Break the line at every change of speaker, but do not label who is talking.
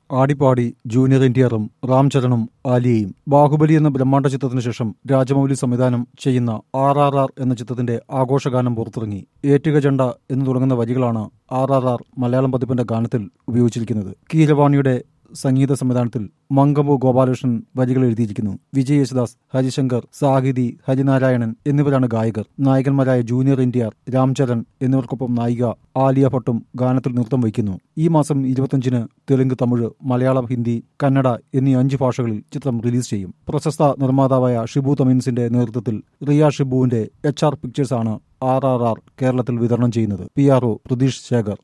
ആടിപ്പാടി junior N T ആറും റാംചരണും ആലിയയും ബാഹുബലി എന്ന ബ്രഹ്മാണ്ഡ ചിത്രത്തിന് ശേഷം രാജമൗലി സംവിധാനം ചെയ്യുന്ന ആർ ആർ ആർ എന്ന ചിത്രത്തിന്റെ ആഘോഷഗാനം പുറത്തിറങ്ങി ഏറ്റുക ജണ്ട എന്ന് തുടങ്ങുന്ന വരികളാണ് ആർ ആർ ആർ മലയാളം പതിപ്പിന്റെ ഗാനത്തിൽ ഉപയോഗിച്ചിരിക്കുന്നത് കീരവാണിയുടെ സംഗീത സംവിധാനത്തിൽ മങ്കമ്പു ഗോപാലകൃഷ്ണൻ വരികൾ എഴുതിയിരിക്കുന്നു വിജയ് യേശുദാസ് ഹരിശങ്കർ സാഹിതി ഹരിനാരായണൻ എന്നിവരാണ് ഗായകർ നായകന്മാരായ junior N T R Ram Charan എന്നിവർക്കൊപ്പം നായിക ആലിയ ഭട്ടും ഗാനത്തിൽ നൃത്തം വഹിക്കുന്നു ഈ മാസം ഇരുപത്തിയഞ്ചിന് തെലുങ്ക് തമിഴ് മലയാളം ഹിന്ദി കന്നഡ എന്നീ അഞ്ച് ഭാഷകളിൽ ചിത്രം റിലീസ് ചെയ്യും പ്രശസ്ത നിർമ്മാതാവായ ഷിബു തമീൻസിന്റെ നേതൃത്വത്തിൽ റിയ ഷിബുവിന്റെ എച്ച് ആർ പിക്ചേഴ്സ് ആണ് ആർ ആർ ആർ കേരളത്തിൽ വിതരണം ചെയ്യുന്നത് P R O Pratheesh Shekhar